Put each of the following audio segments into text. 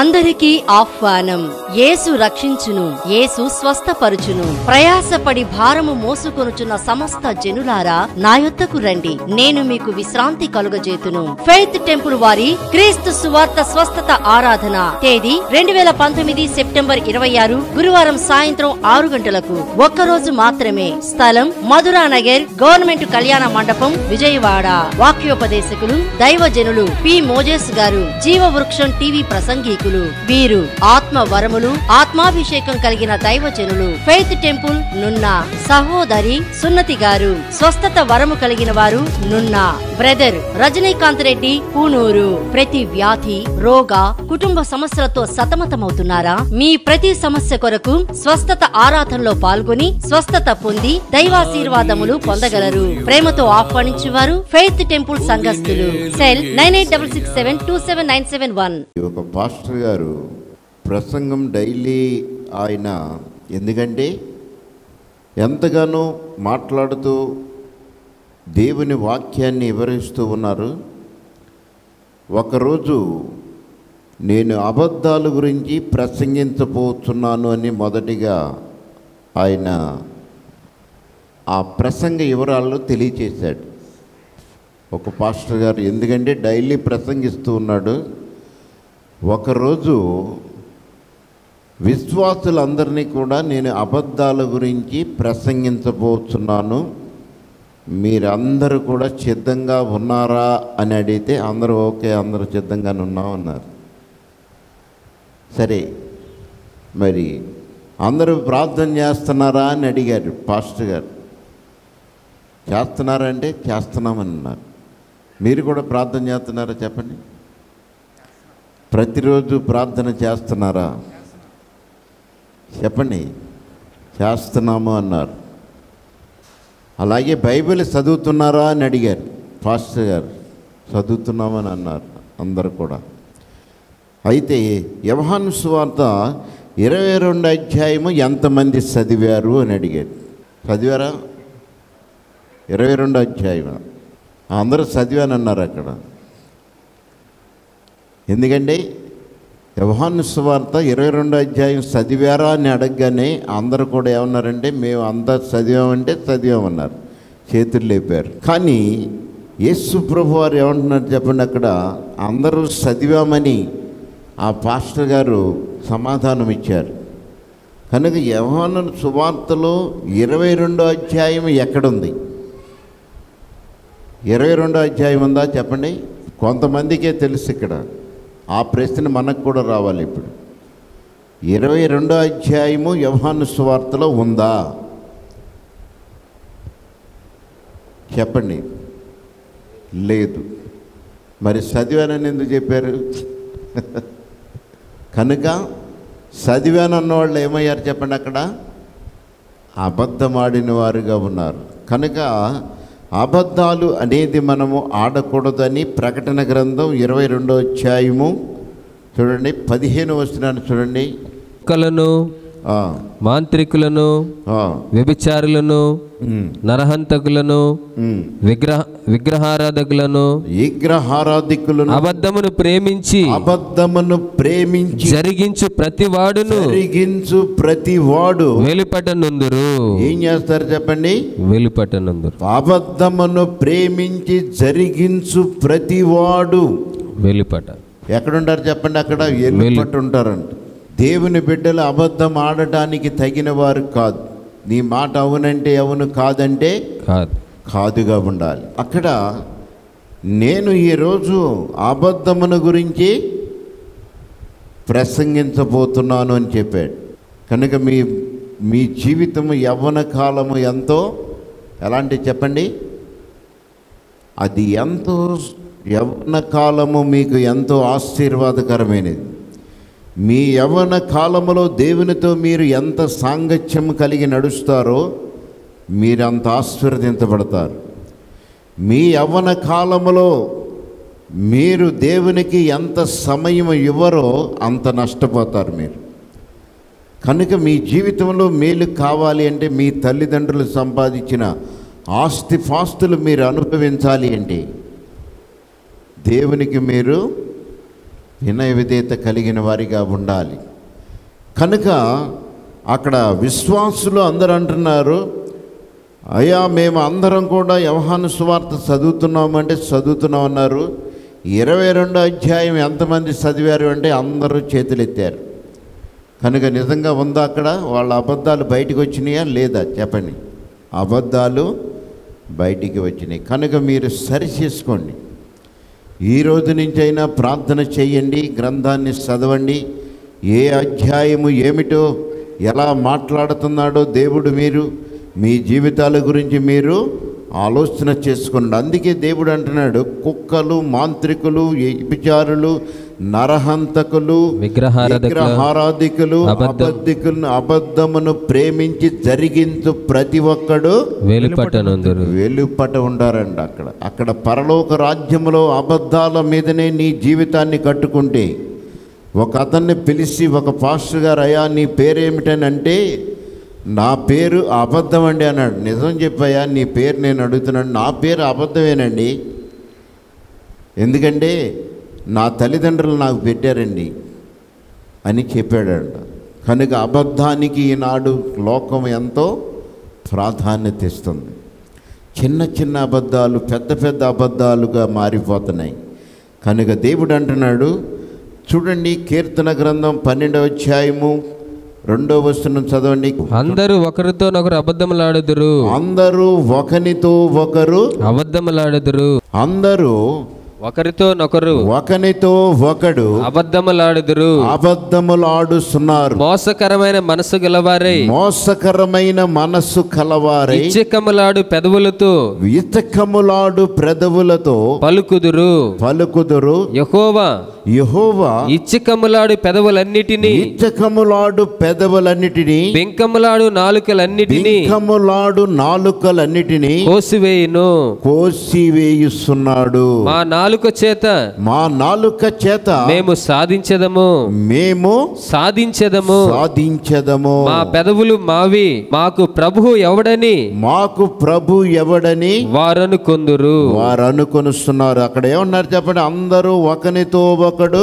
అందరికీ ఆహ్వానం యేసు రక్షించును యేసు స్వస్థపరుచును ప్రయాసపడి భారము మోసుకొనుచున్న సమస్త జనులారా నా యొద్దకు రండి నేను మీకు విశ్రాంతి కలుగజేతును ఫెయిత్ టెంపుల్ వారి క్రీస్తు సువార్త స్వస్థత ఆరాధన తేదీ రెండు వేల పంతొమ్మిది సెప్టెంబర్ ఇరవై ఆరు గురువారం సాయంత్రం ఆరు గంటలకు ఒక్కరోజు మాత్రమే స్థలం మధురా నగర్ గవర్నమెంట్ కళ్యాణ మండపం విజయవాడ వాక్యోపదేశకులు దైవజనులు పి మోజేస్ గారు జీవ వృక్షం టీవీ ప్రసంగీకులు వీరు ఆత్మ వరములు ఆత్మాభిషేకం కలిగిన దైవజనులు ఫెయిత్ టెంపుల్ నున్నా సహోదరి సున్నతి గారు స్వస్థత వరము కలిగిన వారు నున్నా బ్రదర్ రజనీకాంత్ రెడ్డి పూనూరు ప్రతి వ్యాధి రోగ కుటుంబ సమస్యలతో సతమతమవుతున్నారా మీ ప్రతి సమస్య కొరకు స్వస్థత ఆరాధనలో పాల్గొని స్వస్థత పొంది దైవాశీర్వాదములు పొందగలరు ప్రేమతో ఆహ్వానించువారు ఫెయిత్ టెంపుల్ సంఘస్థులు cell nine eight double six seven two seven nine seven one ఒక పాస్టర్ గారు ప్రసంగం డైలీ ఆయన ఎందుకంటే ఎంతగానో మాట్లాడుతూ దేవుని వాక్యాన్ని వివరిస్తూ ఉన్నారు ఒకరోజు నేను అబద్ధాల గురించి ప్రసంగించబోతున్నాను అని మొదటిగా ఆయన ఆ ప్రసంగ వివరాలను తెలియచేశాడు ఒక పాస్టర్ గారు ఎందుకంటే డైలీ ప్రసంగిస్తూ ఉన్నాడు ఒకరోజు విశ్వాసులందరినీ కూడా నేను అబద్ధాల గురించి ప్రసంగించబోతున్నాను మీరందరూ కూడా సిద్ధంగా ఉన్నారా అని అడిగితే అందరూ ఓకే అందరూ సిద్ధంగానే ఉన్నాం అన్నారు సరే మరి అందరూ ప్రార్థన చేస్తున్నారా అని అడిగారు పాస్టర్ గారు చేస్తున్నారా అంటే చేస్తున్నామని అన్నారు మీరు కూడా ప్రార్థన చేస్తున్నారా చెప్పండి ప్రతిరోజు ప్రార్థన చేస్తున్నారా చెప్పండి చేస్తున్నాము అన్నారు అలాగే బైబిల్ చదువుతున్నారా అని అడిగారు పాస్టర్ గారు చదువుతున్నామని అన్నారు అందరు కూడా అయితే యవహాను సువార్త ఇరవై రెండు అధ్యాయము ఎంతమంది చదివారు అని అడిగారు చదివారా ఇరవై రెండు అధ్యాయం అందరూ చదివానన్నారు అక్కడ ఎందుకంటే యవహాను సువార్త ఇరవై రెండో అధ్యాయం చదివారా అని అడగగానే అందరూ కూడా ఏమన్నారంటే మేము అంతా చదివామంటే చదివామన్నారు చేతులు లేపారు కానీ యేసు ప్రభు వారు ఏమంటున్నారు చెప్పండి అక్కడ అందరూ చదివామని ఆ పాస్టర్ గారు సమాధానం ఇచ్చారు కనుక యవహాను సువార్తలో ఇరవై రెండో అధ్యాయం ఎక్కడుంది ఇరవై రెండో అధ్యాయం ఉందా చెప్పండి కొంతమందికే తెలుసు ఇక్కడ ఆ ప్రశ్న మనకు కూడా రావాలి ఇప్పుడు ఇరవై రెండో అధ్యాయము యవహాను సువార్తలో ఉందా చెప్పండి లేదు మరి చదివానని ఎందుకు చెప్పారు కనుక చదివానన్న వాళ్ళు ఏమయ్యారు చెప్పండి అక్కడ అబద్ధమాడిన వారుగా ఉన్నారు కనుక అబద్ధాలు అనేది మనము ఆడకూడదని ప్రకటన గ్రంథం ఇరవై రెండో అధ్యాయము చూడండి పదిహేను వస్తున్నాను చూడండి కుక్కలను ఆ, మాంత్రికులను ఆ, వ్యభిచారులను ఉమ్, నరహంతకులను ఉమ్. విగ్రహ విగ్రహారాధకులను విగ్రహారాధికులను అబద్ధమును ప్రేమించి అబద్ధమును ప్రేమించి జరిగించు ప్రతి వాడును జరిగించు ప్రతి వాడు వెలుపటనుందురు ఏం చేస్తారు చెప్పండి వెలుపటనుందురు అబద్ధమును ప్రేమించి జరిగించు ప్రతివాడు వెలుపట ఎక్కడుంటారు చెప్పండి అక్కడ ఎల్లుపట్టు ఉంటారంట దేవుని బిడ్డలు అబద్ధం ఆడటానికి తగిన వారు కాదు నీ మాట అవునంటే అవును కాదంటే కాదు కాదుగా ఉండాలి అక్కడ నేను ఈరోజు అబద్ధమును గురించి ప్రసంగించబోతున్నాను అని చెప్పాడు కనుక మీ మీ జీవితము యవ్వన కాలము ఎంతో ఎలాంటి చెప్పండి అది ఎంతో యవ్వన కాలము మీకు ఎంతో ఆశీర్వాదకరమైనది మీ యవ్వన కాలములో దేవునితో మీరు ఎంత సాంగత్యం కలిగి నడుస్తారో మీరు అంత ఆశీర్వదించబడతారు మీ యవ్వన కాలములో మీరు దేవునికి ఎంత సమయం ఇవ్వరో అంత నష్టపోతారు మీరు కనుక మీ జీవితంలో మేలు కావాలి అంటే మీ తల్లిదండ్రులు సంపాదించిన ఆస్తి పాస్తులు మీరు అనుభవించాలి అంటే దేవునికి మీరు వినయ విధేయత కలిగిన వారిగా ఉండాలి కనుక అక్కడ విశ్వాసులు అందరూ అంటున్నారు అయ్యా మేము అందరం కూడా యవహాను సువార్త చదువుతున్నామంటే చదువుతున్నాం అన్నారు ఇరవై రెండో అధ్యాయం ఎంతమంది చదివారు అంటే అందరూ చేతులెత్తారు కనుక నిజంగా ఉందా అక్కడ వాళ్ళ అబద్ధాలు బయటికి వచ్చినాయా లేదా చెప్పండి అబద్ధాలు బయటికి వచ్చినాయి కనుక మీరు సరి చేసుకోండి ఈ రోజు నుంచి అయినా ప్రార్థన చేయండి గ్రంథాన్ని చదవండి ఏ అధ్యాయము ఏమిటో ఎలా మాట్లాడుతున్నాడో దేవుడు మీరు మీ జీవితాల గురించి మీరు ఆలోచన చేసుకోండి అందుకే దేవుడు అంటున్నాడు కుక్కలు మాంత్రికులు విచారులు నరహంతకులు విగ్రహారాధకులు, విగ్రహారాధికులు అబద్ధం- అబద్ధికులను అబద్ధమును ప్రేమించి జరిగించు ప్రతి ఒక్కడు వెలుపట్టనందురు వెలుపట ఉండారండి అక్కడ అక్కడ పరలోక రాజ్యంలో అబద్ధాల మీదనే నీ జీవితాన్ని కట్టుకుంటే ఒక అతన్ని పిలిచి ఒక పాస్టర్ గారు అయ్యా నీ పేరేమిటని అంటే నా పేరు అబద్ధం అండి అన్నాడు నిజం చెప్పయ్యా నీ పేరు నేను అడుగుతున్నాను నా పేరు అబద్ధమేనండి ఎందుకంటే నా తల్లిదండ్రులు నాకు పెట్టారండి అని చెప్పాడంట కనుక అబద్ధానికి ఈనాడు లోకం ఎంతో ప్రాధాన్యత ఇస్తుంది చిన్న చిన్న అబద్ధాలు పెద్ద పెద్ద అబద్ధాలుగా మారిపోతున్నాయి కనుక దేవుడు అంటున్నాడు చూడండి కీర్తన గ్రంథం పన్నెండవ అధ్యాయము రెండవ వస్తున్న చదవండి అందరూ ఒకరితోనొకరు అబద్ధములాడుదురు అందరూ ఒకనితో ఒకరు అబద్ధములాడుదురు అందరూ ఒకరితోనొకరు ఒకనితో ఒకడు అబద్ధములాడుదురు అబద్ధములు ఆడుస్తున్నారు మోసకరమైన మనసు గలవారై మోసకరమైన మనస్సు కలవారై ఇచ్చకములాడు పెదవులతో ఇతకములాడు పెదవులతో పలుకుదురు పలుకుదురు యహోవా యహోవా ఇచ్చకములాడు పెదవులన్నిటినీ ఇచ్చకములాడు పెదవులన్నిటినీ బెంకములాడు నాలుకలన్నిటినీ బింకములాడు నాలుకలన్నిటినీ కోసివేయును కోసివేయుస్తున్నాడు మా నాలుక చేత మా నాలుక చేత మేము సాధించదము మేము సాధించదము సాధించదము మా పెదవులు మావి మాకు ప్రభువు ఎవడని మాకు ప్రభు ఎవడని వారను కొందురు వారు అనుకొనుస్తున్నారు అక్కడ ఏమన్నారు చెప్పండి అందరూ ఒకనితో ఒకడు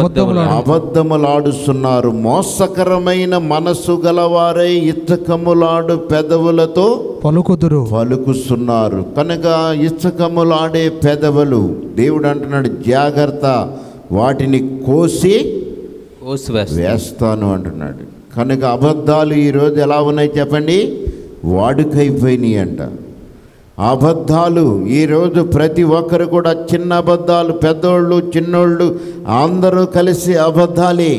అబద్ధములాడుస్తున్నారు మోసకరమైన మనస్సు గలవారై ఇచ్చకములాడు పెదవులతో పలుకుదురు పలుకుస్తున్నారు కనుక ఇచ్చకములాడే పెదవులు దేవుడు అంటున్నాడు జాగ్రత్త వాటిని కోసి కోసివేస్తారు వేస్తాను అంటున్నాడు కనుక అబద్ధాలు ఈరోజు ఎలా ఉన్నాయి చెప్పండి వాడుకైపోయినాయి అంట అబద్ధాలు ఈరోజు ప్రతి ఒక్కరు కూడా చిన్న అబద్ధాలు పెద్దోళ్ళు చిన్నోళ్ళు అందరూ కలిసి అబద్ధాలే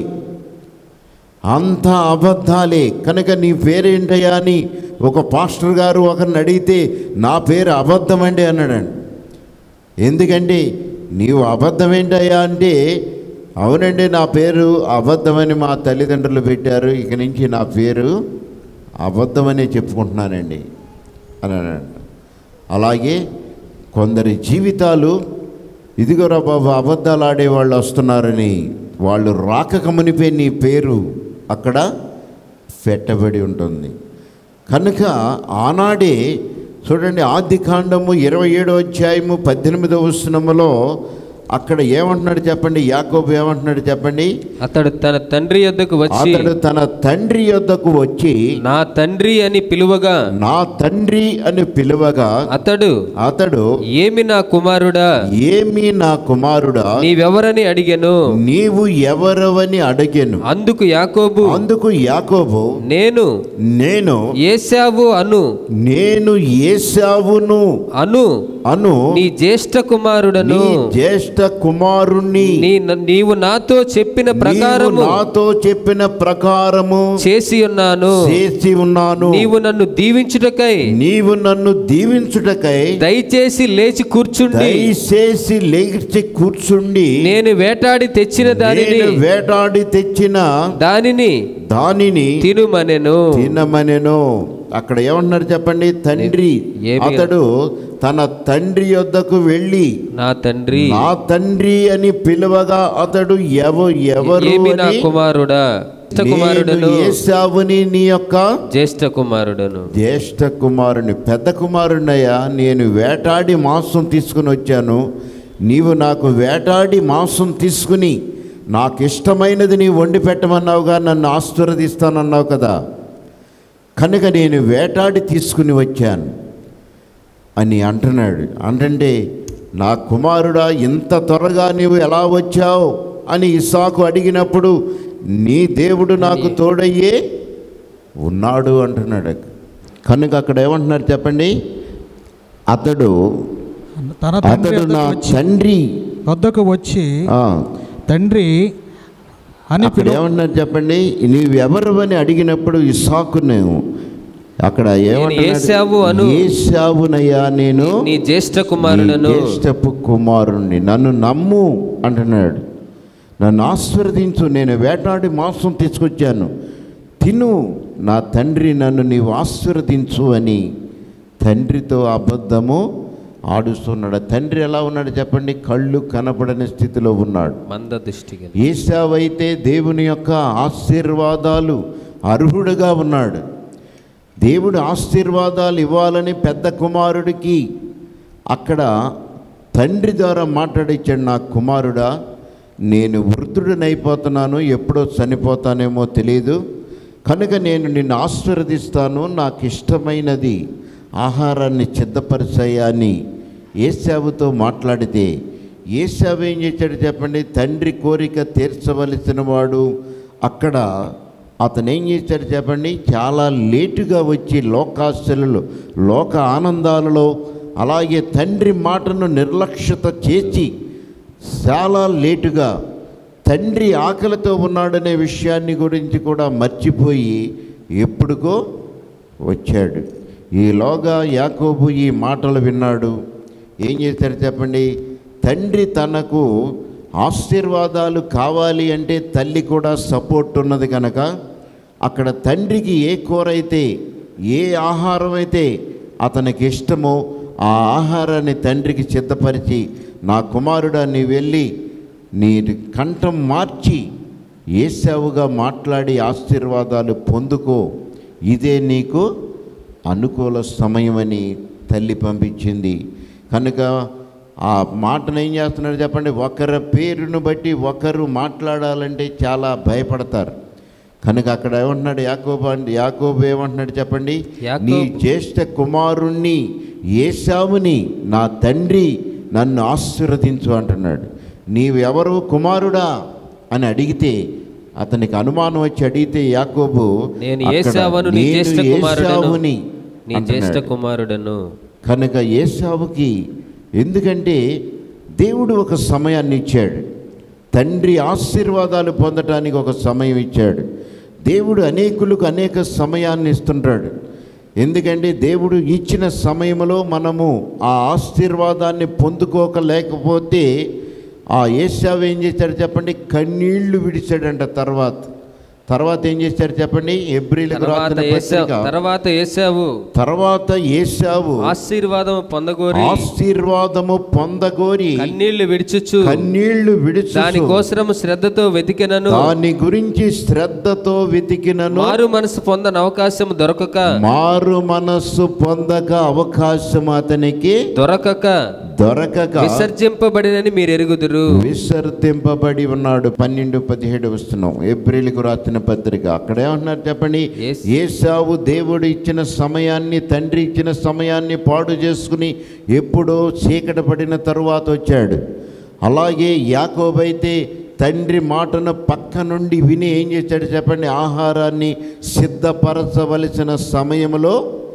అంత అబద్ధాలే కనుక నీ పేరేంటయ్యా అని ఒక పాస్టర్ గారు ఒకరిని అడిగితే నా పేరు అబద్ధమండి అన్నాడండి ఎందుకంటే నీవు అబద్ధం ఏంటయ్యా అంటే అవునండి నా పేరు అబద్ధమని మా తల్లిదండ్రులు పెట్టారు ఇక నుంచి నా పేరు అబద్ధమనే చెప్పుకుంటున్నానండి అని అన్నాడు అలాగే కొందరి జీవితాలు ఇదిగోరా బాబు అబద్ధాలు ఆడేవాళ్ళు వస్తున్నారని వాళ్ళు రాకక మునిపే నీ పేరు అక్కడ పెట్టబడి ఉంటుంది కనుక ఆనాడే చూడండి ఆది కాండము ఇరవై ఏడో అధ్యాయము పద్దెనిమిదవ వచనములో అక్కడ ఏమంటున్నాడు చెప్పండి యాకోబు ఏమంటున్నాడు చెప్పండి అతడు తన తండ్రి యొద్దకు వచ్చి అతడు తన తండ్రి యొద్దకు వచ్చి నా తండ్రి అని పిలువగా నా తండ్రి అని పిలువగా అతడు అతడు ఏమి నా కుమారుడా ఏమి నా కుమారుడా నీవెవరని అడిగాను నీవు ఎవరవని అడిగాను అందుకు యాకోబు అందుకు యాకోబు నేను నేను ఏశావు అను నేను ఏసావును అను అను నీ జ్యేష్ఠ కుమారుడను నీ జ్యేష్ఠ కుమారుణ్ణి నీ నీవు నాతో చెప్పిన నీవు ప్రకారము నాతో చెప్పిన ప్రకారము చేసి ఉన్నాను చేసి ఉన్నాను నీవు నన్ను దీవించుటకై నీవు నన్ను దీవించుటకై దయచేసి లేచి కూర్చుండి దయచేసి లేచి కూర్చుండి నేను వేటాడి తెచ్చిన దానిని నేను వేటాడి తెచ్చిన దానిని దానిని తినుమనెను తినమనెను అక్కడ ఏమన్నారు చెప్పండి తండ్రి ఏమి- అతడు తన తండ్రి యొద్దకు వెళ్ళి నా తండ్రి నా తండ్రి అని పిలువగా అతడు ఎవ ఎవరు ఏమి నా అని కుమారుడా జ్యేష్ఠ కుమారుడను నేను ఏసావుని నీ యొక్క జ్యేష్ఠ కుమారుడను జ్యేష్ఠ కుమారుని పెద్ద కుమారునయ్యా నేను వేటాడి మాంసం తీసుకుని వచ్చాను నీవు నాకు వేటాడి మాంసం తీసుకుని నాకు ఇష్టమైనది నీ వండి పెట్టమన్నావుగా నన్ను ఆశీర్వదిస్తానన్నావు కదా కనుక నేను వేటాడి తీసుకుని వచ్చాను అని అంటున్నాడు అంటే నా కుమారుడా ఇంత త్వరగా నీవు ఎలా వచ్చావు అని ఇసాకు అడిగినప్పుడు నీ దేవుడు నాకు తోడయ్యే ఉన్నాడు అంటున్నాడు కనుక అక్కడ ఏమంటున్నారు చెప్పండి అతడు తన తండ్రి అతడు నా వద్దకు వచ్చి తండ్రి వద్దకు వచ్చి ఆ, తండ్రి అని అక్కడ పిలువ ఏమన్నారు చెప్పండి నీవెవరు అని అడిగినప్పుడు ఇసాకు నేను అక్కడ ఏశావు అను. ఏమంటున్నాడు ఏశావునయ్యా నేను నీ జ్యేష్ఠ నీ కుమారులను జ్యేష్ఠపు కుమారుణ్ణి నన్ను నమ్ము అంటున్నాడు నన్ను ఆశీర్వదించు నేను వేటాడి మాంసం తీసుకొచ్చాను తిను నా తండ్రి నన్ను నీవు ఆశీర్వదించు అని తండ్రితో అబద్ధము ఆడుస్తున్నాడు తండ్రి ఎలా ఉన్నాడు చెప్పండి కళ్ళు కనపడని స్థితిలో ఉన్నాడు మంద దృష్టికి ఏసావైతే దేవుని యొక్క ఆశీర్వాదాలు అర్హుడుగా ఉన్నాడు దేవుడు ఆశీర్వాదాలు ఇవ్వాలని పెద్ద కుమారుడికి అక్కడ తండ్రి ద్వారా మాట్లాడిచ్చాడు నా కుమారుడా నేను వృద్ధుడినైపోతున్నాను ఎప్పుడో చనిపోతానేమో తెలియదు కనుక నేను నిన్ను ఆశీర్వదిస్తాను నాకు ఇష్టమైనది ఆహారాన్ని సిద్ధపరిచాయా అని ఏసావుతో మాట్లాడితే ఏసావు ఏం చేశాడు చెప్పండి తండ్రి కోరిక తీర్చవలసిన వాడు అక్కడ అతను ఏం చేశాడు చెప్పండి చాలా లేటుగా వచ్చి లోకాశలలో లోక ఆనందాలలో అలాగే తండ్రి మాటను నిర్లక్ష్యత చేసి చాలా లేటుగా తండ్రి ఆకలితో ఉన్నాడనే విషయాన్ని గురించి కూడా మర్చిపోయి ఎప్పుడుకో వచ్చాడు ఈలోగా యాకోబు ఈ మాటలు విన్నాడు ఏం చేశాడు చెప్పండి తండ్రి తనకు ఆశీర్వాదాలు కావాలి అంటే తల్లి కూడా సపోర్ట్ ఉన్నది కనుక అక్కడ తండ్రికి ఏ కూర అయితే ఏ ఆహారం అయితే అతనికి ఇష్టమో ఆ ఆహారాన్ని తండ్రికి సిద్ధపరిచి నా కుమారుడా నీ వెళ్ళి నీ కంఠం మార్చి ఏసావుగా మాట్లాడి ఆశీర్వాదాలు పొందుకో ఇదే నీకు అనుకూల సమయమని తల్లి పంపించింది కనుక ఆ మాటను ఏం చేస్తున్నాడు చెప్పండి ఒకరి పేరును బట్టి ఒకరు మాట్లాడాలంటే చాలా భయపడతారు కనుక అక్కడ ఏమంటున్నాడు యాకోబు అంటే యాకోబు ఏమంటున్నాడు చెప్పండి యాకోబు. నీ జ్యేష్ఠ కుమారుణ్ణి ఏసావుని నా తండ్రి నన్ను ఆశీర్వదించు అంటున్నాడు నీవెవరు కుమారుడా అని అడిగితే అతనికి అనుమానం వచ్చి అడిగితే యాకోబు నేను అక్కడ, ఏశావును నీ "నేను జ్యేష్ఠ కుమారుడను ఏశావుని" నీ జ్యేష్ఠ అంటున్నాడు. కుమారుడను కనుక ఏసావుకి ఎందుకంటే దేవుడు ఒక సమయాన్ని ఇచ్చాడు తండ్రి ఆశీర్వాదాలు పొందటానికి ఒక సమయం ఇచ్చాడు దేవుడు అనేకులకు అనేక సమయాన్ని ఇస్తుంటాడు ఎందుకంటే దేవుడు ఇచ్చిన సమయంలో మనము ఆ ఆశీర్వాదాన్ని పొందుకోకలేకపోతే ఆ ఏసావు ఏం చేశాడు చెప్పండి కన్నీళ్లు విడిచాడంట తర్వాత తర్వాత ఏం చేశాడు చెప్పండి ఎబ్రిలకు తర్వాత రాసిన ఏసావు పత్రిక తర్వాత ఏసావు తర్వాత ఏసావు ఆశీర్వాదం పొందగోరి ఆశీర్వాదము పొందగోరి కన్నీళ్లు విడిచుచు కన్నీళ్లు విడుచు దాని కోసరము శ్రద్ధతో వెతికినను దాని గురించి శ్రద్ధతో వెతికినను మారు మనసు పొందని అవకాశం దొరకక మారు మనస్సు పొందక అవకాశం అతనికి దొరకక దొరకక విసర్జింపబడినని మీరు ఎరుగుదురు విసర్తింపబడి ఉన్నాడు పన్నెండు పదిహేడు వస్తున్నాం ఏప్రిల్కు రాసిన పత్రిక అక్కడే ఉన్నారు చెప్పండి ఏస్- ఏసావు దేవుడు ఇచ్చిన సమయాన్ని తండ్రి ఇచ్చిన సమయాన్ని పాడు చేసుకుని ఎప్పుడో చీకటి పడిన తరువాత వచ్చాడు అలాగే యాకోబైతే తండ్రి మాటను పక్క నుండి విని ఏం చేశాడు చెప్పండి ఆహారాన్ని సిద్ధపరచవలసిన సమయంలో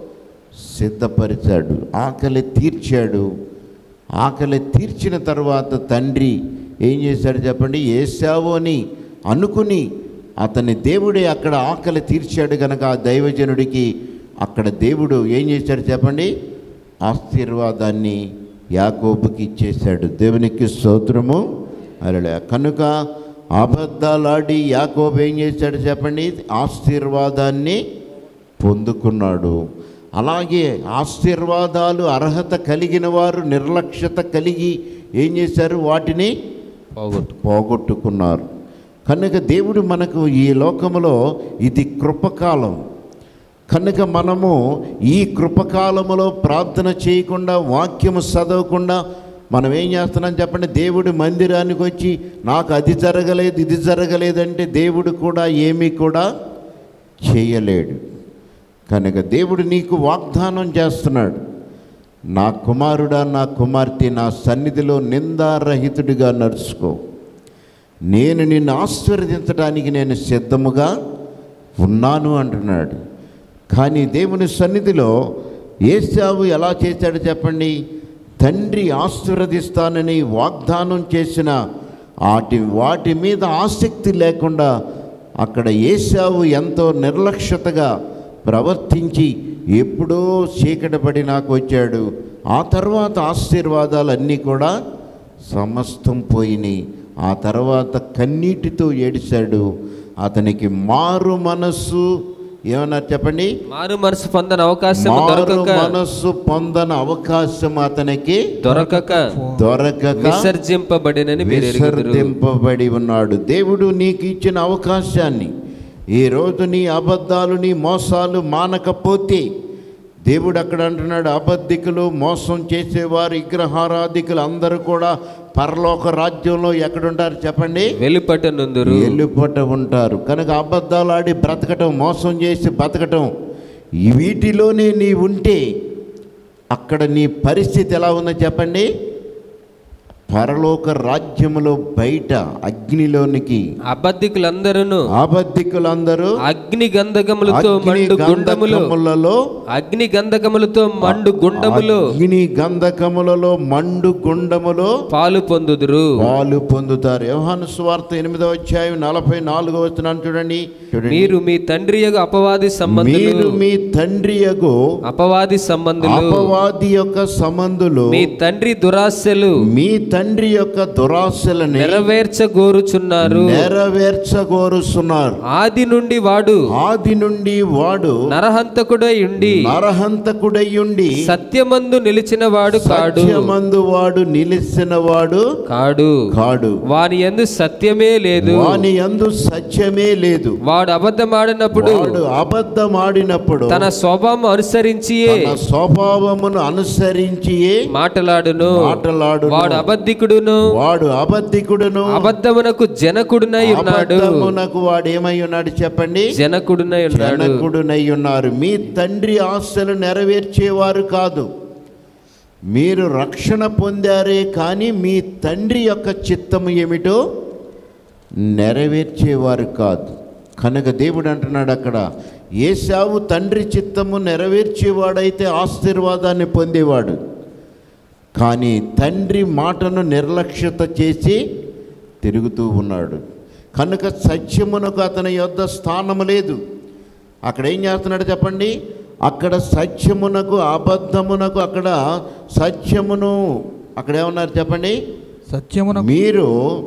సిద్ధపరిచాడు ఆకలి తీర్చాడు ఆకలి తీర్చిన తర్వాత తండ్రి ఏం చేశాడు చెప్పండి ఏసావు అని అనుకుని అతని దేవుడే అక్కడ ఆకలి తీర్చాడు కనుక ఆ దైవజనుడికి అక్కడ దేవుడు ఏం చేశాడు చెప్పండి ఆశీర్వాదాన్ని యాకోబుకి ఇచ్చేశాడు దేవునికి స్తోత్రము అలా కనుక అబద్ధాలాడి యాకోబు ఏం చేశాడు చెప్పండి ఆశీర్వాదాన్ని పొందుకున్నాడు అలాగే ఆశీర్వాదాలు అర్హత కలిగిన వారు నిర్లక్ష్యత కలిగి ఏం చేశారు వాటిని పోగొట్టు పోగొట్టుకున్నారు కనుక దేవుడు మనకు ఈ లోకములో ఇది కృపకాలం కనుక మనము ఈ కృపకాలములో ప్రార్థన చేయకుండా వాక్యము చదవకుండా మనం ఏం చేస్తున్నాం చెప్పండి దేవుడి మందిరానికి వచ్చి నాకు అది జరగలేదు ఇది జరగలేదంటే దేవుడు కూడా ఏమీ కూడా చేయలేడు కనుక దేవుడు నీకు వాగ్దానం చేస్తున్నాడు నా కుమారుడా నా కుమార్తె నా సన్నిధిలో నిందారహితుడిగా నడుచుకో నేను నిన్ను ఆశీర్వదించడానికి నేను సిద్ధముగా ఉన్నాను అంటున్నాడు కానీ దేవుని సన్నిధిలో ఏసావు ఎలా చేశాడు చెప్పండి తండ్రి ఆశీర్వదిస్తానని వాగ్దానం చేసిన వాటి వాటి మీద ఆసక్తి లేకుండా అక్కడ ఏసావు ఎంతో నిర్లక్ష్యతగా ప్రవర్తించి ఎప్పుడో చీకటి పడి నాకు వచ్చాడు ఆ తర్వాత ఆశీర్వాదాలన్నీ కూడా సమస్తం పోయినాయి ఆ తర్వాత కన్నీటితో ఏడిశాడు అతనికి మారు మనస్సు ఏమన్నారు చెప్పండి మారు మనసు పొందని అవకాశం మారు దొరకక మనస్సు పొందని అవకాశం అతనికి దొరకక దొరకక విసర్జింపబడినని మీరు ఎరుగుదురు విసర్జింపబడి ఉన్నాడు దేవుడు నీకు ఇచ్చిన అవకాశాన్ని ఈ రోజు నీ అబద్ధాలు నీ మోసాలు మానకపోతే దేవుడు అక్కడ అంటున్నాడు అబద్ధికులు మోసం చేసేవారు విగ్రహారాధికులు అందరూ కూడా పరలోక రాజ్యంలో ఎక్కడుంటారు చెప్పండి వెలుపట నుందురు ఎల్లుపట ఉంటారు కనుక అబద్ధాలు ఆడి బ్రతకటం మోసం చేసి బ్రతకటం ఈ వీటిలోనే నీ ఉంటే అక్కడ నీ పరిస్థితి ఎలా ఉందో చెప్పండి పరలోక రాజ్యములో బయట అగ్నిలోనికి అబద్ధికులందరూ అబద్ధికులందరూ అగ్ని గంధకములతో అగ్ని మండు గుండములు గంధకములలో అగ్ని గంధకములతో మండు గుండములు అగ్ని గంధకములలో మండు గుండములో పాలు పొందుదురు పాలు పొందుతారు యోహాను స్వార్థ ఎనిమిదవ అధ్యాయం నలభై నాలుగో వస్తున్నాను చూడండి చూడండి మీరు మీ తండ్రి యొక్క అపవాది మీరు సంబంధులు మీ తండ్రి యగు అపవాది సంబంధులు అపవాది యొక్క సంబంధులు మీ తండ్రి దురాశలు మీ తండ్రి యొక్క దురాశలని నెరవేర్చగోరుచున్నారు నెరవేర్చగోరుస్తున్నారు ఆది నుండి వాడు ఆది నుండి వాడు నరహంతకుడై ఉండి నరహంతకుడయ్యుండి సత్యమందు నిలిచిన వాడు కాడు సత్యమందు వాడు నిలిచిన వాడు కాడు కాడు వాని యందు సత్యమే లేదు వాని యందు సత్యమే లేదు వాడు అబద్ధమాడినప్పుడు వాడు అబద్ధమాడినప్పుడు తన స్వభావం అనుసరించియే తన స్వభావమును అనుసరించియే మాటలాడును మాటలాడును. వాడు అబద్ధికుడును వాడు అబద్ధికుడును అబద్ధమునకు జనకుడునై ఉన్నాడు అబద్ధమునకు వాడు ఏమై ఉన్నాడు చెప్పండి జనకుడునై ఉన్నాడు జనకుడునై ఉన్నారు మీ తండ్రి ఆశలు నెరవేర్చేవారు కాదు మీరు రక్షణ పొందారే కానీ మీ తండ్రి యొక్క చిత్తము ఏమిటో నెరవేర్చేవారు కాదు కనుక దేవుడు అంటున్నాడు అక్కడ ఏసావు తండ్రి చిత్తము నెరవేర్చేవాడైతే ఆశీర్వాదాన్ని పొందేవాడు కానీ తండ్రి మాటను నిర్లక్ష్యత చేసి తిరుగుతూ ఉన్నాడు కనుక సత్యమునకు అతని యొద్ద స్థానము లేదు అక్కడ ఏం చేస్తున్నాడు చెప్పండి అక్కడ సత్యమునకు అబద్ధమునకు అక్కడ సత్యమును అక్కడ ఏమన్నారు చెప్పండి సత్యమున మీరు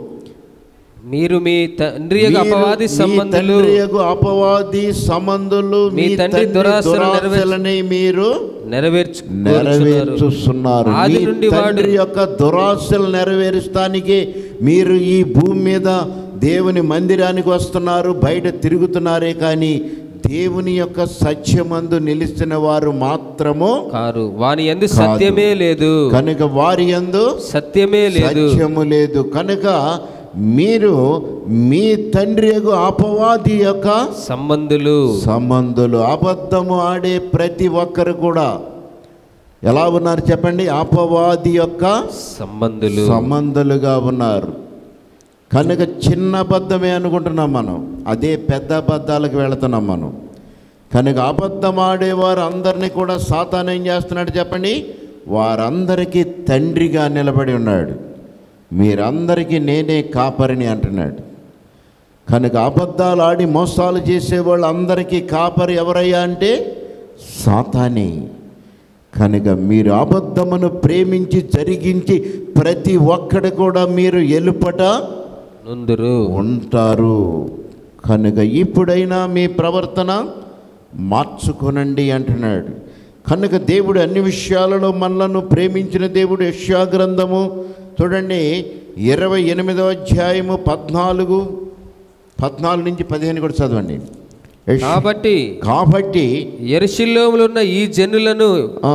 మీరు మీ తండ్రి యొక్క మీరు అపవాది మీ సంబంధులు తండ్రి యొక్క అపవాది సంబంధులు మీ మీ తండ్రి తండ్రి దురాశలు దురాశలని మీరు నెరవేర్చు నెరవేర్చుస్తున్నారు ఆది మీ నుండి వాడు తండ్రి యొక్క దురాశలు నెరవేరుస్తానికి మీరు ఈ భూమి మీద దేవుని మందిరానికి వస్తున్నారు బయట తిరుగుతున్నారే కానీ దేవుని యొక్క సత్యమందు నిలిచిన వారు మాత్రము కారు వాని ఎందు కాదు. సత్యమే లేదు కనుక వారి యందు సత్యమే లేదు సత్యము లేదు కనుక మీరు మీ తండ్రి యొక్క అపవాది యొక్క సంబంధులు సంబంధులు అబద్ధము ఆడే ప్రతి ఒక్కరు కూడా ఎలా ఉన్నారు చెప్పండి అపవాది యొక్క సంబంధులు సంబంధులుగా ఉన్నారు కనుక చిన్న అబద్ధమే అనుకుంటున్నాం మనం అదే పెద్ద అబద్ధాలకు వెళుతున్నాం మనం కనుక అబద్ధం ఆడేవారు అందరినీ కూడా సాతాను ఏం చేస్తున్నాడు చెప్పండి వారందరికీ తండ్రిగా నిలబడి ఉన్నాడు మీరందరికీ నేనే కాపరిని అంటున్నాడు కనుక అబద్ధాలు ఆడి మోసాలు చేసేవాళ్ళు అందరికీ కాపరి ఎవరయ్యా అంటే సాతానే కనుక మీరు అబద్ధమును ప్రేమించి జరిగించి ప్రతి ఒక్కడు కూడా మీరు ఎలుపట నుందురు ఉంటారు కనుక ఇప్పుడైనా మీ ప్రవర్తన మార్చుకొనండి అంటున్నాడు కనుక దేవుడు అన్ని విషయాలలో మనలను ప్రేమించిన దేవుడు యెషయా గ్రంథము చూడండి ఇరవై ఎనిమిదవ అధ్యాయము పద్నాలుగు పద్నాలుగు నుంచి పదిహేను కూడా చదవండి యెష్- కాబట్టి కాబట్టి ఎరుషిల్లోములున్న ఈ జనులను ఆ,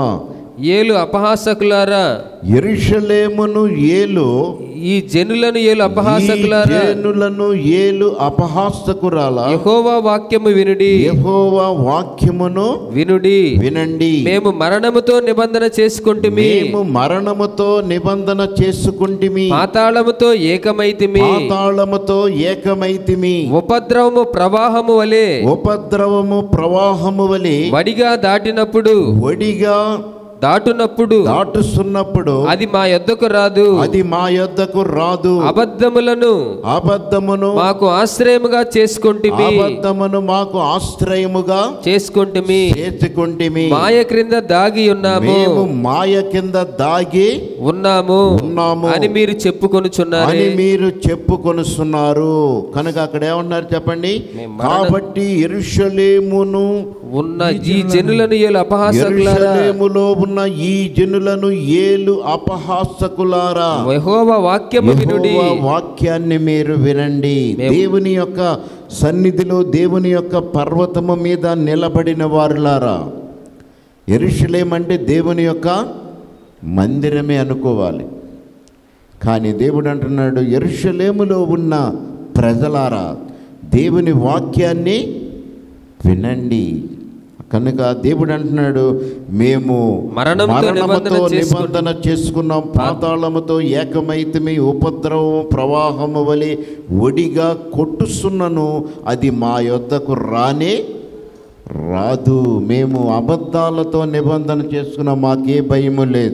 ఏలు అపహాసకులారా ఎరుషలేమును ఏలు ఈ జనులను ఏలు ఈ అపహాసకులారా జనులను ఏలు అపహాసకురాల యెహోవా వాక్యము వినుడి యెహోవా వాక్యమును వినుడి వినండి మేము మరణముతో నిబంధన చేసుకుంటుమి మేము మరణముతో నిబంధన చేసుకుంటిమి పాతాళముతో ఏకమైతిమి పాతాళముతో ఏకమైతిమి ఉపద్రవము ప్రవాహము వలె ఉపద్రవము ప్రవాహము వలె వడిగా దాటినప్పుడు ఒడిగా దాటునప్పుడు దాటుస్తున్నప్పుడు అది మా యొద్దకు రాదు అది మా యొద్దకు రాదు అబద్ధములను అబద్ధమును మాకు ఆశ్రయముగా చేసుకుంటుమి అబద్ధమును మాకు ఆశ్రయముగా చేసుకుంటుమి చేసుకుంటిమి మాయ క్రింద దాగి ఉన్నాము మేము మాయ కింద దాగి ఉన్నాము ఉన్నాము అని మీరు చెప్పుకొనుచున్నారు అని మీరు చెప్పుకొనుస్తున్నారు కనుక అక్కడ ఏమన్నారు చెప్పండి కాబట్టి ఎరుషలేమును ఉన్న ఈ జనులను ఏలు అపహాసకులారా ఎరుషలేములో ఉన్న ఈ జనులను ఏలు అపహాసకులారా యెహోవా వాక్యము వినుడి యెహోవా వాక్యాన్ని మీరు వినండి దేవుని యొక్క సన్నిధిలో దేవుని యొక్క పర్వతము మీద నిలబడిన వారులారా ఎరుషలేం అంటే దేవుని యొక్క మందిరమే అనుకోవాలి కానీ దేవుడు అంటున్నాడు ఎరుషలేములో ఉన్న ప్రజలారా దేవుని వాక్యాన్ని వినండి కనుక దేవుడు అంటున్నాడు మేము మరణంతో మరణముతో నిబంధన చేసుకున్నాం. నిబంధన చేసుకున్నాం పాతాళముతో ఏకమైతమే ఉపద్రవం ప్రవాహము వలె ఒడిగా కొట్టుస్తున్నను అది మా యొద్దకు రానే రాదు మేము అబద్ధాలతో నిబంధన చేసుకున్నాం మాకే భయము లేదు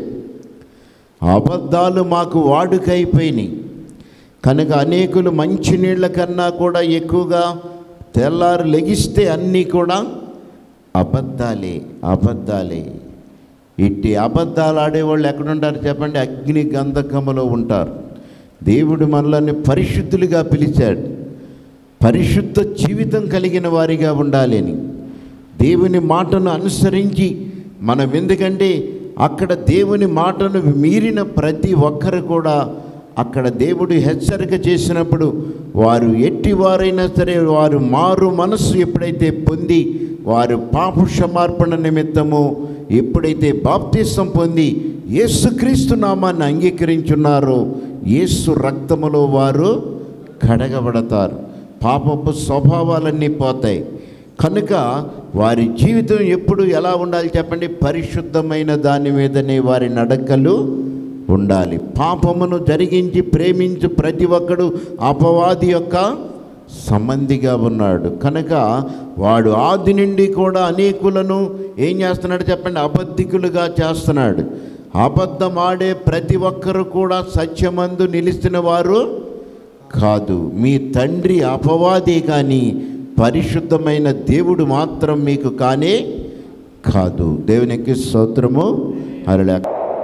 అబద్ధాలు మాకు వాడుకైపోయినాయి కనుక అనేకులు మంచినీళ్ళ కన్నా కూడా ఎక్కువగా తెల్లారు లెగిస్తే అన్నీ కూడా అబద్ధాలే అబద్ధాలే ఇట్టి అబద్ధాలు ఆడేవాళ్ళు ఎక్కడుంటారు చెప్పండి అగ్ని గంధకములో ఉంటారు దేవుడు మనల్ని పరిశుద్ధులుగా పిలిచాడు పరిశుద్ధ జీవితం కలిగిన వారిగా ఉండాలి అని దేవుని మాటను అనుసరించి మనం ఎందుకంటే అక్కడ దేవుని మాటను మీరిన ప్రతి ఒక్కరు కూడా అక్కడ దేవుడు హెచ్చరిక చేసినప్పుడు వారు ఎట్టి వారైనా సరే వారు మారు మనస్సు ఎప్పుడైతే పొంది వారు పాప క్షమార్పణ నిమిత్తము ఎప్పుడైతే బాప్తిసం పొంది యేసుక్రీస్తు నామాన్ని అంగీకరించున్నారో యేసు రక్తములో వారు కడగబడతారు పాపపు స్వభావాలన్నీ పోతాయి కనుక వారి జీవితం ఎప్పుడు ఎలా ఉండాలి చెప్పండి పరిశుద్ధమైన దాని మీదనే వారి నడకలు ఉండాలి పాపమును జరిగించి ప్రేమించు ప్రతి ఒక్కడు అపవాది యొక్క సంబంధిగా ఉన్నాడు కనుక వాడు ఆది నుండి కూడా అనేకులను ఏం చేస్తున్నాడు చెప్పండి అబద్ధికులుగా చేస్తున్నాడు అబద్ధం ఆడే ప్రతి ఒక్కరు కూడా సత్యమందు నిలిచిన వారు కాదు మీ తండ్రి అపవాదే కానీ పరిశుద్ధమైన దేవుడు మాత్రం మీకు కానే కాదు దేవునికి స్తోత్రము అరలే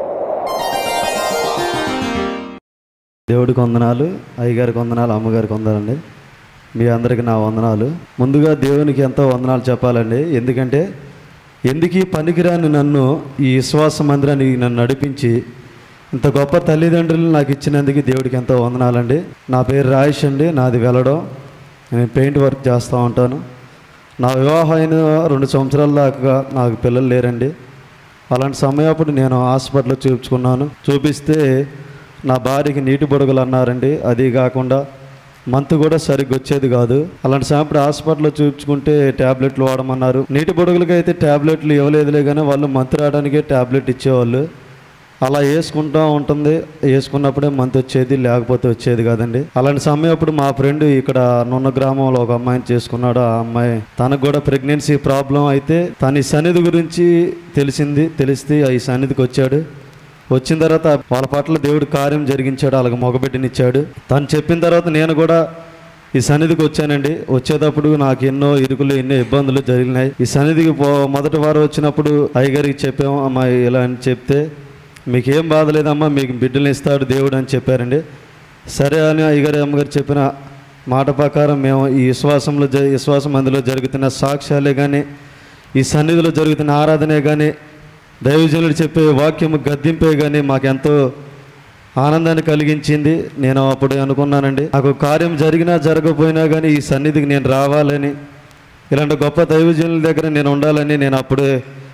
దేవుడికి వందనాలు అయ్యగారికి వందనాలు అమ్మగారికి వందనాలండి మీ అందరికి నా వందనాలు ముందుగా దేవునికి ఎంతో వందనాలు చెప్పాలండి ఎందుకంటే ఎందుకు ఈ పనికిరాని నన్ను ఈ విశ్వాస మందిరానికి నన్ను నడిపించి ఇంత గొప్ప తల్లిదండ్రులు నాకు ఇచ్చినందుకు దేవుడికి ఎంతో వందనాలండి నా పేరు రాయేష్ అండి నాది వెళ్ళడం నేను పెయింట్ వర్క్ చేస్తూ ఉంటాను నా వివాహం అయిన రెండు సంవత్సరాల దాకా నాకు పిల్లలు లేరండి అలాంటి సమయప్పుడు నేను హాస్పిటల్లో చూపించుకున్నాను చూపిస్తే నా భార్యకి నీటి బుడగలు అన్నారండి అది కాకుండా మంత్ కూడా సరిగ్గా వచ్చేది కాదు అలాంటి సమయప్పుడు హాస్పిటల్లో చూపించుకుంటే ట్యాబ్లెట్లు వాడమన్నారు నీటి బుడగలకి అయితే ట్యాబ్లెట్లు ఇవ్వలేదులే కానీ వాళ్ళు మంత్ రావడానికే ట్యాబ్లెట్ ఇచ్చేవాళ్ళు అలా వేసుకుంటూ ఉంటుంది వేసుకున్నప్పుడే మంత్ వచ్చేది లేకపోతే వచ్చేది కాదండి అలాంటి సమయం అప్పుడు మా ఫ్రెండ్ ఇక్కడ నున్న గ్రామంలో ఒక అమ్మాయిని చేసుకున్నాడు ఆ అమ్మాయి తనకు కూడా ప్రెగ్నెన్సీ ప్రాబ్లం అయితే తన ఈ సన్నిధి గురించి తెలిసింది తెలిస్తే ఈ సన్నిధికి వచ్చాడు వచ్చిన తర్వాత వాళ్ళ పట్ల దేవుడు కార్యం జరిగించాడు అలాగ మగబిడ్డనిచ్చాడు తను చెప్పిన తర్వాత నేను కూడా ఈ సన్నిధికి వచ్చానండి వచ్చేటప్పుడు నాకు ఎన్నో ఇరుకులు ఎన్నో ఇబ్బందులు జరిగినాయి ఈ సన్నిధికి పో మొదటి వారం వచ్చినప్పుడు అయ్యగారికి చెప్పాము అమ్మాయి ఇలా అని చెప్తే మీకు ఏం బాధ లేదమ్మా మీకు బిడ్డలు ఇస్తాడు దేవుడు అని చెప్పారండి సరే అని అయ్యగారి అమ్మగారు చెప్పిన మాట ప్రకారం మేము ఈ విశ్వాసంలో జ విశ్వాసం అందులో జరుగుతున్న సాక్ష్యాలే కానీ ఈ సన్నిధిలో జరుగుతున్న ఆరాధనే కానీ దైవజనుడు చెప్పే వాక్యము గద్దింపే కానీ మాకెంతో ఆనందాన్ని కలిగించింది నేను అప్పుడు అనుకున్నానండి నాకు కార్యం జరిగినా జరగకపోయినా కానీ ఈ సన్నిధికి నేను రావాలని ఇలాంటి గొప్ప దైవజనుల దగ్గర నేను ఉండాలని నేను అప్పుడే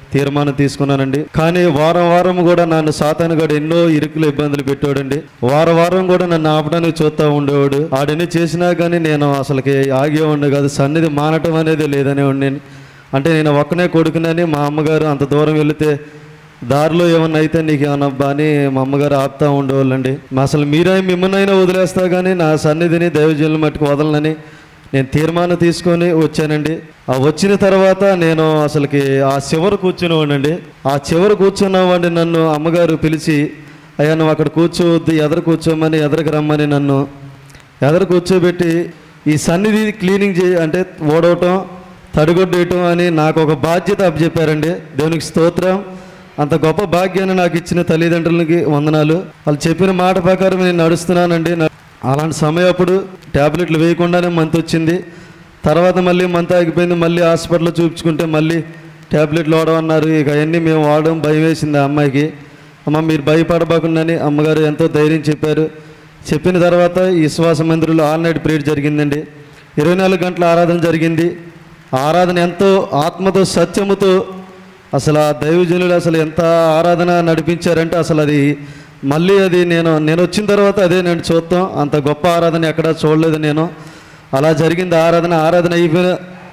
తీర్మానం తీసుకున్నానండి కానీ వారం వారం కూడా నన్ను సాతాను గడు ఎన్నో ఇరుకులు ఇబ్బందులు పెట్టాడండి వారం వారం కూడా నన్ను ఆపడానికి చూస్తూ ఉండేవాడు ఆడని చేసినా కానీ నేను అసలుకి ఆగే ఉండే కాదు సన్నిధి మానటం అనేది లేదనే ఉండి అంటే నేను ఒక్కనే కొడుకునని మా అమ్మగారు అంత దూరం వెళితే దారిలో ఏమన్నా అయితే నీకు ఏమన్నా అబ్బా అని మా అమ్మగారు ఆపుతా ఉండేవాళ్ళండి మా అసలు మీరే మిమ్మల్నైనా వదిలేస్తా కానీ నా సన్నిధిని దైవజనుల మట్టుకు వదలనని నేను తీర్మానం తీసుకొని వచ్చానండి ఆ వచ్చిన తర్వాత నేను అసలుకి ఆ చివర కూర్చునేవాడినండి ఆ చివర కూర్చున్నవాడిని నన్ను అమ్మగారు పిలిచి అయ్యా నువ్వు అక్కడ కూర్చోవద్దు ఎదరు కూర్చోమని ఎదరికి రమ్మని నన్ను ఎదరు కూర్చోబెట్టి ఈ సన్నిధి క్లీనింగ్ చేయ అంటే ఓడవటం తడిగొడ్డేయటం అని నాకు ఒక బాధ్యత అప్పచెప్పారండి దేవునికి స్తోత్రం అంత గొప్ప భాగ్యాన్ని నాకు ఇచ్చిన తల్లిదండ్రులకి వందనాలు వాళ్ళు చెప్పిన మాట ప్రకారం నేను నడుస్తున్నానండి నా- అలాంటి సమయం అప్పుడు ట్యాబ్లెట్లు వేయకుండానే మంత్ వచ్చింది తర్వాత మళ్ళీ మంత్ ఆగిపోయింది మళ్ళీ హాస్పిటల్లో చూపించుకుంటే మళ్ళీ ట్యాబ్లెట్లు వాడమన్నారు ఇక అవన్నీ మేము వాడడం భయం వేసింది ఆ అమ్మాయికి అమ్మ మీరు భయపడబాకుండాని అమ్మగారు ఎంతో ధైర్యం చెప్పారు చెప్పిన తర్వాత ఈ విశ్వాస మందిరంలో ఆల్ నైట్ ప్రేయర్ జరిగిందండి ఇరవై నాలుగు గంటల ఆరాధన జరిగింది ఆ ఆరాధన ఎంతో ఆత్మతో సత్యముతో అసలు ఆ దైవజనులు అసలు ఎంత ఆరాధన నడిపించారంటే అసలు అది మళ్ళీ అది నేను నేను వచ్చిన తర్వాత అదే నేను చూస్తాం అంత గొప్ప ఆరాధన ఎక్కడా చూడలేదు నేను అలా జరిగింది ఆరాధన ఆరాధన అయిపోయిన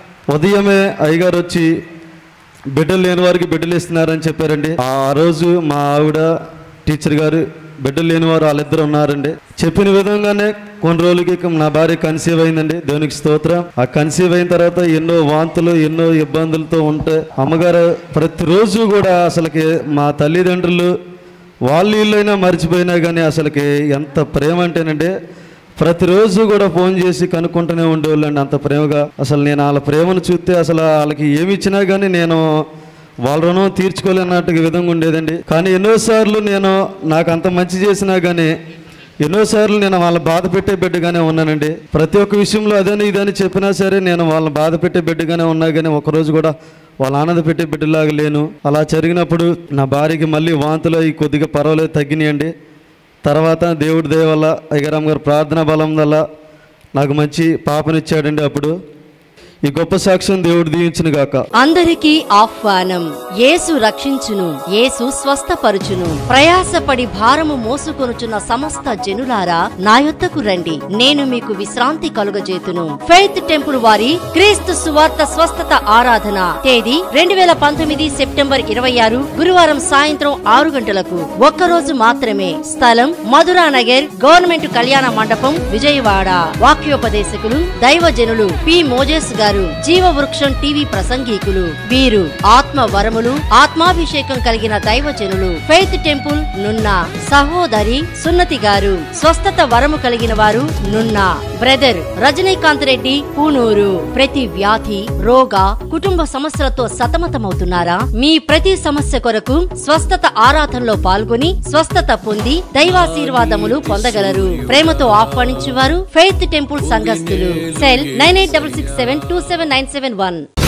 ఉదయమే అయ్యగారు వచ్చి బిడ్డలు లేని వారికి బిడ్డలు ఇస్తున్నారని చెప్పారండి ఆ రోజు మా ఆవిడ టీచర్ గారు బిడ్డలు లేని వారు వాళ్ళిద్దరు ఉన్నారండి చెప్పిన విధంగానే కొన్ని రోజులకి ఇక నా భార్య కన్సీవ్ అయిందండి దేవునికి స్తోత్రం ఆ కన్సీవ్ అయిన తర్వాత ఎన్నో వాంతులు ఎన్నో ఇబ్బందులతో ఉంటే అమ్మగారు ప్రతిరోజు కూడా అసలుకి మా తల్లిదండ్రులు వాళ్ళు ఇల్లైనా మర్చిపోయినా కానీ అసలుకి ఎంత ప్రేమ అంటేనంటే ప్రతిరోజు కూడా ఫోన్ చేసి కనుక్కుంటూనే ఉండేవాళ్ళండి అంత ప్రేమగా అసలు నేను వాళ్ళ ప్రేమను చూస్తే అసలు వాళ్ళకి ఏమి ఇచ్చినా కానీ నేను వాళ్ళ రుణం తీర్చుకోలేనట్టు విధంగా ఉండేదండి కానీ ఎన్నోసార్లు నేను నాకు అంత మంచి చేసినా కానీ ఎన్నోసార్లు నేను వాళ్ళ బాధ పెట్టే బిడ్డగానే ఉన్నానండి ప్రతి ఒక్క విషయంలో అదని ఇదని చెప్పినా సరే నేను వాళ్ళని బాధ పెట్టే బిడ్డగానే ఉన్నా కానీ ఒకరోజు కూడా వాళ్ళ ఆనంద పెట్టే బిడ్డలాగా లేను అలా జరిగినప్పుడు నా భార్యకి మళ్ళీ వాంతులు అవి కొద్దిగా పర్వాలేదు తగ్గినాయండి తర్వాత దేవుడి దయ వల్ల అయ్యగారాం గారు ప్రార్థన బలం వల్ల నాకు మంచి పాపనిచ్చాడండి అప్పుడు ఈ గొప్ప సాక్ష్యం దేవుడు దీవించిన గాక అందరికీ ఆహ్వానం యేసు రక్షించును యేసు స్వస్థపరుచును ప్రయాసపడి భారము మోసుకొనుచున్న సమస్త జనులారా నా యొద్దకు రండి నేను మీకు విశ్రాంతి కలుగజేతును ఫెయిత్ టెంపుల్ వారి క్రీస్తు సువార్త స్వస్థత ఆరాధన తేదీ రెండు వేల పంతొమ్మిది సెప్టెంబర్ ఇరవై ఆరు గురువారం సాయంత్రం ఆరు గంటలకు ఒక్కరోజు మాత్రమే స్థలం మధురా నగర్ గవర్నమెంట్ కళ్యాణ మండపం విజయవాడ వాక్యోపదేశకులు దైవజనులు పి మోజేస్ గారు జీవవృక్షం టీవీ ప్రసంగీకులు వీరు ఆత్మ వరములు ఆత్మాభిషేకం కలిగిన దైవజనులు ఫెయిత్ టెంపుల్ నున్న సహోదరి సున్నతి గారు స్వస్థత వరము కలిగిన వారు నున్న బ్రదర్ రజనీకాంత్ రెడ్డి పూనూరు ప్రతి వ్యాధి రోగ కుటుంబ సమస్యలతో సతమతమవుతున్నారా మీ ప్రతి సమస్య కొరకు స్వస్థత ఆరాధనలో పాల్గొని స్వస్థత పొంది దైవాశీర్వాదములు పొందగలరు ప్రేమతో ఆహ్వానించువారు ఫెయిత్ టెంపుల్ సంఘస్థులు cell nine eight double six seven two seven nine seven one